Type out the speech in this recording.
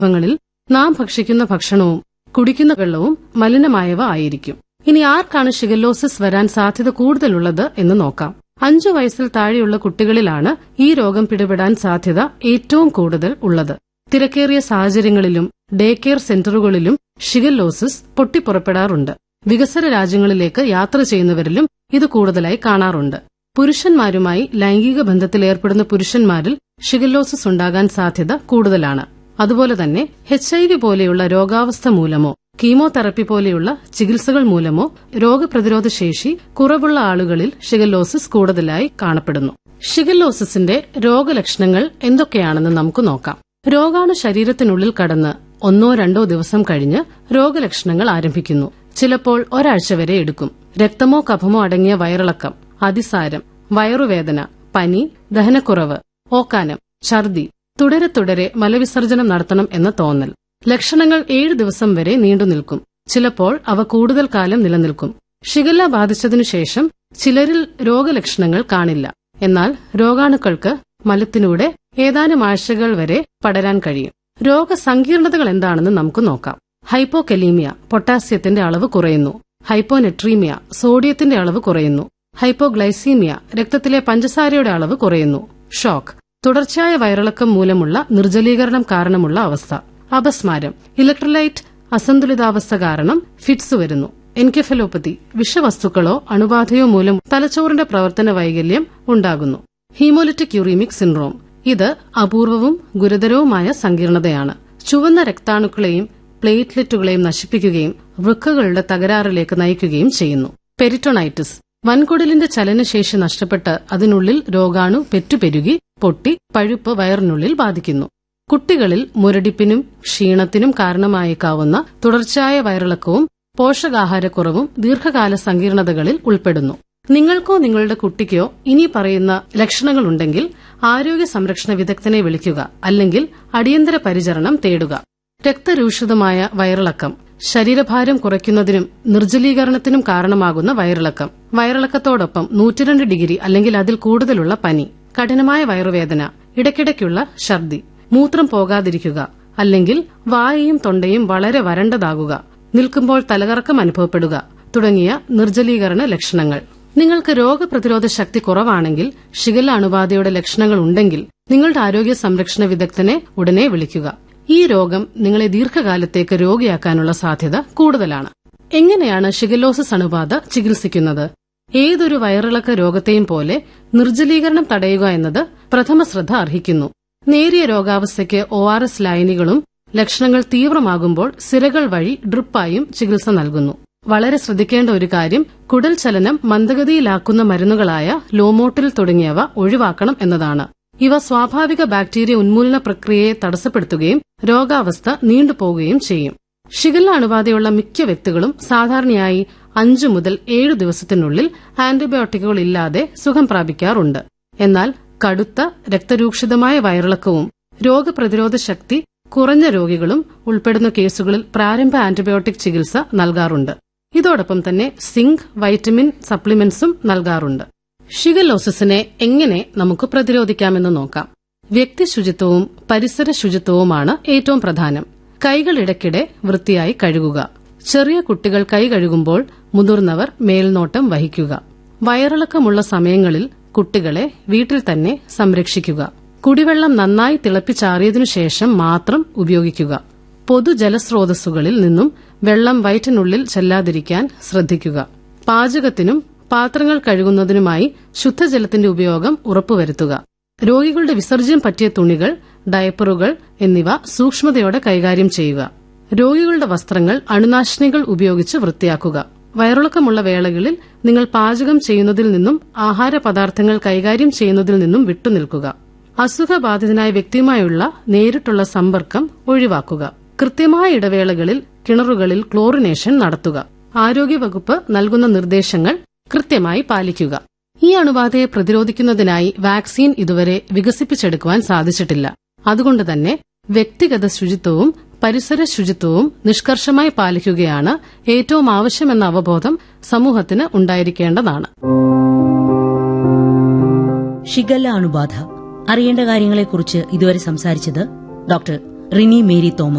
ങ്ങളിൽ നാം ഭക്ഷിക്കുന്ന ഭക്ഷണവും കുടിക്കുന്ന വെള്ളവും മലിനമായവ ആയിരിക്കും ഇനി ആർക്കാണ് ഷിഗല്ലോസിസ് വരാൻ സാധ്യത കൂടുതലുള്ളത് എന്ന് നോക്കാം അഞ്ചു വയസ്സിൽ താഴെയുള്ള കുട്ടികളിലാണ് ഈ രോഗം പിടിപെടാൻ സാധ്യത ഏറ്റവും കൂടുതൽ ഉള്ളത് തിരക്കേറിയ സാഹചര്യങ്ങളിലും ഡേ കെയർ സെന്ററുകളിലും ഷിഗല്ലോസിസ് പൊട്ടിപ്പുറപ്പെടാറുണ്ട് വികസന രാജ്യങ്ങളിലേക്ക് യാത്ര ചെയ്യുന്നവരിലും ഇത് കൂടുതലായി കാണാറുണ്ട് പുരുഷന്മാരുമായി ലൈംഗിക ബന്ധത്തിലേർപ്പെടുന്ന പുരുഷന്മാരിൽ ഷിഗല്ലോസിസ് ഉണ്ടാകാൻ സാധ്യത കൂടുതലാണ് അതുപോലെ തന്നെ എച്ച് ഐ വി പോലെയുള്ള രോഗാവസ്ഥ മൂലമോ കീമോതെറപ്പി പോലെയുള്ള ചികിത്സകൾ മൂലമോ രോഗപ്രതിരോധ ശേഷി കുറവുള്ള ആളുകളിൽ ഷിഗല്ലോസിസ് കൂടുതലായി കാണപ്പെടുന്നു ഷിഗല്ലോസിസിന്റെ രോഗലക്ഷണങ്ങൾ എന്തൊക്കെയാണെന്ന് നമുക്ക് നോക്കാം രോഗാണു ശരീരത്തിനുള്ളിൽ കടന്ന് ഒന്നോ രണ്ടോ ദിവസം കഴിഞ്ഞ് രോഗലക്ഷണങ്ങൾ ആരംഭിക്കുന്നു ചിലപ്പോൾ ഒരാഴ്ച വരെ എടുക്കും രക്തമോ കഫമോ അടങ്ങിയ വയറിളക്കം അതിസാരം വയറുവേദന പനി ദഹനക്കുറവ് ഓക്കാനം ഛർദി തുടരെ തുടരെ മലവിസർജനം നടത്തണം എന്ന തോന്നൽ ലക്ഷണങ്ങൾ ഏഴ് ദിവസം വരെ നീണ്ടുനിൽക്കും ചിലപ്പോൾ അവ കൂടുതൽ കാലം നിലനിൽക്കും ഷിഗല്ല ബാധിച്ചതിനു ശേഷം ചിലരിൽ രോഗലക്ഷണങ്ങൾ കാണില്ല എന്നാൽ രോഗാണുക്കൾക്ക് മലത്തിലൂടെ ഏതാനും ആഴ്ചകൾ വരെ പടരാൻ കഴിയും രോഗസങ്കീർണതകൾ എന്താണെന്ന് നമുക്ക് നോക്കാം ഹൈപ്പോകലീമിയ പൊട്ടാസ്യത്തിന്റെ അളവ് കുറയുന്നു ഹൈപ്പോനെട്രീമിയ സോഡിയത്തിന്റെ അളവ് കുറയുന്നു ഹൈപ്പോഗ്ലൈസീമിയ രക്തത്തിലെ പഞ്ചസാരയുടെ അളവ് കുറയുന്നു ഷോക്ക് തുടർച്ചയായ വയറിളക്കം മൂലമുള്ള നിർജ്ജലീകരണം കാരണമുള്ള അവസ്ഥ അപസ്മാരം ഇലക്ട്രോലൈറ്റ് അസന്തുലിതാവസ്ഥ കാരണം ഫിറ്റ്സ് വരുന്നു എൻകെഫലോപ്പതി വിഷവസ്തുക്കളോ അണുബാധയോ മൂലം തലച്ചോറിന്റെ പ്രവർത്തന വൈകല്യം ഉണ്ടാകുന്നു ഹീമോലിറ്റിക് യൂറീമിക് സിൻഡ്രോം ഇത് അപൂർവവും ഗുരുതരവുമായ സങ്കീർണതയാണ് ചുവന്ന രക്താണുക്കളെയും പ്ലേറ്റ്ലെറ്റുകളെയും നശിപ്പിക്കുകയും വൃക്കകളുടെ തകരാറിലേക്ക് നയിക്കുകയും ചെയ്യുന്നു പെരിറ്റോണൈറ്റിസ് വൻകുടലിന്റെ ചലനശേഷി നഷ്ടപ്പെട്ട് അതിനുള്ളിൽ രോഗാണു പെറ്റുപെരുകി പൊട്ടി പഴുപ്പ് വയറിനുള്ളിൽ ബാധിക്കുന്നു കുട്ടികളിൽ മുരടിപ്പിനും ക്ഷീണത്തിനും കാരണമായേക്കാവുന്ന തുടർച്ചയായ വയറിളക്കവും പോഷകാഹാരക്കുറവും ദീർഘകാല സങ്കീർണതകളിൽ ഉൾപ്പെടുന്നു നിങ്ങൾക്കോ നിങ്ങളുടെ കുട്ടിക്കോ ഇനി പറയുന്ന ലക്ഷണങ്ങളുണ്ടെങ്കിൽ ആരോഗ്യ സംരക്ഷണ വിദഗ്ധനെ വിളിക്കുക അല്ലെങ്കിൽ അടിയന്തര പരിചരണം തേടുക രക്തരൂഷിതമായ വയറിളക്കം ശരീരഭാരം കുറയ്ക്കുന്നതിനും നിർജ്ജലീകരണത്തിനും കാരണമാകുന്ന വയറിളക്കം വയറിളക്കത്തോടൊപ്പം നൂറ്റിരണ്ട് ഡിഗ്രി അല്ലെങ്കിൽ അതിൽ കൂടുതലുള്ള പനി കഠിനമായ വയറുവേദന ഇടയ്ക്കിടയ്ക്കുള്ള ഛർദി മൂത്രം പോകാതിരിക്കുക അല്ലെങ്കിൽ വായയും തൊണ്ടയും വളരെ വരണ്ടതാകുക നിൽക്കുമ്പോൾ തലകറക്കം അനുഭവപ്പെടുക തുടങ്ങിയ നിർജ്ജലീകരണ ലക്ഷണങ്ങൾ നിങ്ങൾക്ക് രോഗപ്രതിരോധ ശക്തി കുറവാണെങ്കിൽ ഷിഗല്ല അണുബാധയുടെ ലക്ഷണങ്ങൾ ഉണ്ടെങ്കിൽ നിങ്ങളുടെ ആരോഗ്യ സംരക്ഷണ വിദഗ്ധനെ ഉടനെ വിളിക്കുക ഈ രോഗം നിങ്ങളെ ദീർഘകാലത്തേക്ക് രോഗിയാക്കാനുള്ള സാധ്യത കൂടുതലാണ് എങ്ങനെയാണ് ഷിഗല്ലോസിസ് അണുബാധ ചികിത്സിക്കുന്നത് ഏതൊരു വയറിളക്ക രോഗത്തെയും പോലെ നിർജ്ജലീകരണം തടയുക എന്നത് പ്രഥമ ശ്രദ്ധ അർഹിക്കുന്നു നേരിയ രോഗാവസ്ഥയ്ക്ക് ഒ ആർ എസ് ലൈനികളും ലക്ഷണങ്ങൾ തീവ്രമാകുമ്പോൾ സിരകൾ വഴി ഡ്രിപ്പായും ചികിത്സ നൽകുന്നു വളരെ ശ്രദ്ധിക്കേണ്ട ഒരു കാര്യം കുടൽ ചലനം മന്ദഗതിയിലാക്കുന്ന മരുന്നുകളായ ലോമോട്ടിൽ തുടങ്ങിയവ ഒഴിവാക്കണം എന്നതാണ് ഇവ സ്വാഭാവിക ബാക്ടീരിയ ഉന്മൂലന പ്രക്രിയയെ തടസ്സപ്പെടുത്തുകയും രോഗാവസ്ഥ നീണ്ടുപോകുകയും ചെയ്യും ഷിഗല്ല അണുബാധയുള്ള മിക്ക വ്യക്തികളും സാധാരണയായി അഞ്ചു മുതൽ ഏഴു ദിവസത്തിനുള്ളിൽ ആന്റിബയോട്ടിക്കുകൾ ഇല്ലാതെ സുഖം പ്രാപിക്കാറുണ്ട് എന്നാൽ കടുത്ത രക്തരൂക്ഷിതമായ വയറിളക്കവും രോഗപ്രതിരോധ ശക്തി കുറഞ്ഞ രോഗികളും ഉൾപ്പെടുന്ന കേസുകളിൽ പ്രാരംഭ ആന്റിബയോട്ടിക് ചികിത്സ നൽകാറുണ്ട് ഇതോടൊപ്പം തന്നെ സിങ്ക് വൈറ്റമിൻ സപ്ലിമെന്റ്സും നൽകാറുണ്ട് ഷിഗലോസിസിനെ എങ്ങനെ നമുക്ക് പ്രതിരോധിക്കാമെന്ന് നോക്കാം വ്യക്തി ശുചിത്വവും പരിസര ശുചിത്വവുമാണ് ഏറ്റവും പ്രധാനം കൈകൾ ഇടയ്ക്കിടെ വൃത്തിയായി കഴുകുക ചെറിയ കുട്ടികൾ കൈ കഴുകുമ്പോൾ മുതിർന്നവർ മേൽനോട്ടം വഹിക്കുക വയറിളക്കമുള്ള സമയങ്ങളിൽ കുട്ടികളെ വീട്ടിൽ തന്നെ സംരക്ഷിക്കുക കുടിവെള്ളം നന്നായി തിളപ്പിച്ചാറിയതിനു ശേഷം മാത്രം ഉപയോഗിക്കുക പൊതുജലസ്രോതസ്സുകളിൽ നിന്നും വെള്ളം വയറ്റിനുള്ളിൽ ചെല്ലാതിരിക്കാൻ ശ്രദ്ധിക്കുക പാചകത്തിനും പാത്രങ്ങൾ കഴുകുന്നതിനുമായി ശുദ്ധജലത്തിന്റെ ഉപയോഗം ഉറപ്പുവരുത്തുക രോഗികളുടെ വിസർജ്യം പറ്റിയ തുണികൾ ഡയപ്പറുകൾ എന്നിവ സൂക്ഷ്മതയോടെ കൈകാര്യം ചെയ്യുക രോഗികളുടെ വസ്ത്രങ്ങൾ അണുനാശിനികൾ ഉപയോഗിച്ച് വൃത്തിയാക്കുക വയറിളക്കമുള്ള വേളകളിൽ നിങ്ങൾ പാചകം ചെയ്യുന്നതിൽ നിന്നും ആഹാര പദാർത്ഥങ്ങൾ കൈകാര്യം ചെയ്യുന്നതിൽ നിന്നും വിട്ടുനിൽക്കുക അസുഖബാധിതനായ വ്യക്തിയുമായുള്ള നേരിട്ടുള്ള സമ്പർക്കം ഒഴിവാക്കുക കൃത്യമായ ഇടവേളകളിൽ കിണറുകളിൽ ക്ലോറിനേഷൻ നടത്തുക ആരോഗ്യവകുപ്പ് നൽകുന്ന നിർദ്ദേശങ്ങൾ കൃത്യമായി പാലിക്കുക ഈ അണുബാധയെ പ്രതിരോധിക്കുന്നതിനായി വാക്സിൻ ഇതുവരെ വികസിപ്പിച്ചെടുക്കുവാൻ സാധിച്ചിട്ടില്ല അതുകൊണ്ട് തന്നെ വ്യക്തിഗത ശുചിത്വവും പരിസര ശുചിത്വവും നിഷ്കർഷമായി പാലിക്കുകയാണ് ഏറ്റവും ആവശ്യമെന്ന അവബോധം സമൂഹത്തിന് ഉണ്ടായിരിക്കേണ്ടതാണ് ഷിഗല്ല അണുബാധ അറിയേണ്ട കാര്യങ്ങളെക്കുറിച്ച് ഇതുവരെ സംസാരിച്ചത് ഡോക്ടർ റിനി മേരി തോമസ്